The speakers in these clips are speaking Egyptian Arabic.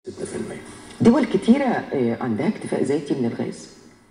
6% دول كتيرة آه، عندها اكتفاء ذاتي من الغاز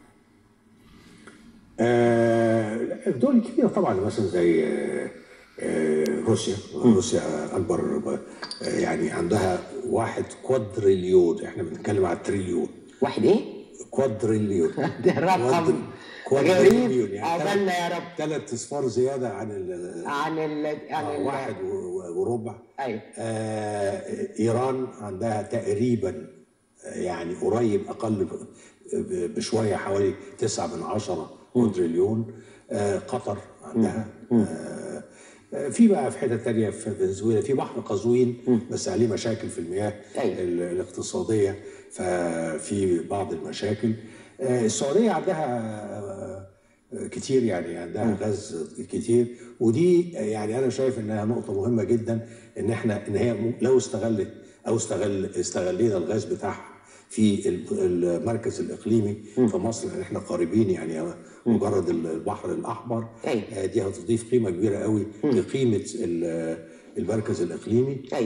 آه، لا، الدول الكبيرة طبعا مثلا زي آه، آه، روسيا روسيا أكبر آه، يعني عندها واحد كوادريليون احنا بنتكلم على تريليون واحد ايه؟ كوادريليون ده رقم كوادريليون غريب عقبالنا يا رب ثلاث اصفار زيادة عن ال عن ال عن آه، ال واحد و- و- وربع ايوه آه، ايران عندها تقريبا آه، يعني قريب اقل ب- ب- بشويه حوالي 9 من عشرة كوادريليون آه، قطر عندها آه، آه، في بقى في حتت تانية في فنزويلا في بحر قزوين بس عليه مشاكل في المياه أيوة. ال- الاقتصاديه ففي بعض المشاكل آه، السعوديه عندها آه، كتير يعني عندها غاز كتير ودي يعني انا شايف انها نقطه مهمه جدا ان احنا ان هي م- لو استغلت او استغل استغلينا الغاز بتاعها في ال- المركز الاقليمي في مصر لان احنا قريبين يعني مجرد البحر الاحمر أيوة. آه، دي هتضيف قيمه كبيره قوي لقيمه ال- المركز الاقليمي أيوة.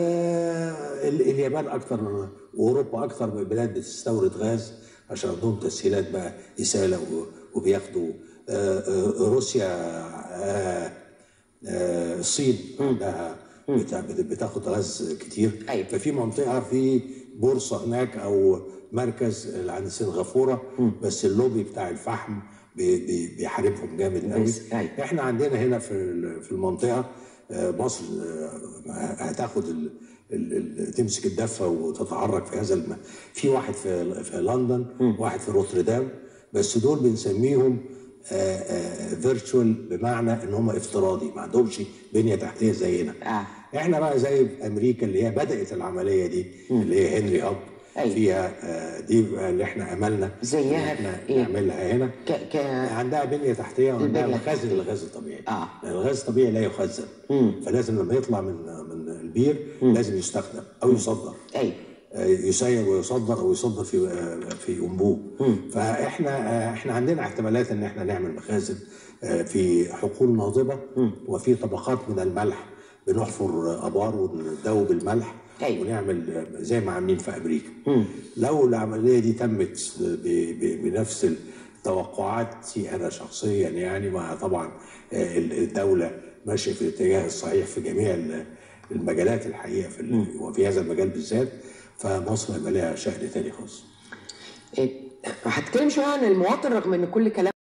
واليابان اكتر واوروبا اكتر من بلاد بتستورد غاز عشان عندهم تسهيلات بقى اساله و- وبياخدوا آه، آه، روسيا آه، آه، الصين عندها بتا- بت- بتاخد غاز كتير أيوة. ففي منطقه في بورصه هناك او مركز اللي عند سنغافوره بس اللوبي بتاع الفحم بي- بي- بيحاربهم جامد قوي بس، أيوة. احنا عندنا هنا في ال- في المنطقه آه، مصر آه، هتاخد ال- ال- ال- تمسك الدفه وتتحرك في هذا الم... في واحد في في لندن واحد في روتردام بس دول بنسميهم فيرتشوال بمعنى ان هم افتراضي ما عندهمش بنيه تحتيه زينا آه. احنا بقى زي امريكا اللي هي بدات العمليه دي اللي هي هنري هاب أيوة. فيها آه، دي بقى اللي احنا املنا زيها إن احنا في إيه؟ نعملها هنا ك ك عندها بنيه تحتيه وعندها البنية مخازن التحتية. للغاز الطبيعي آه. لأن الغاز الطبيعي لا يخزن فلازم لما يطلع من من البير لازم يستخدم او يصدر ايوه آه، يسير ويصدر او يصدر في آه، في انبوب فاحنا آه، احنا عندنا احتمالات ان احنا نعمل مخازن آه، في حقول ناضبه وفي طبقات من الملح بنحفر ابار وندوب الملح أيوة. ونعمل آه، زي ما عاملين في امريكا لو العمليه دي تمت ب- ب- بنفس توقعاتي انا شخصيا يعني مع طبعا آه، الدوله ماشيه في الاتجاه الصحيح في جميع ال- المجالات الحقيقه في ال- وفي هذا المجال بالذات فمصر هيبقى لها شأن تاني خالص إيه، هتكلم شويه عن المواطن رغم ان كل كلام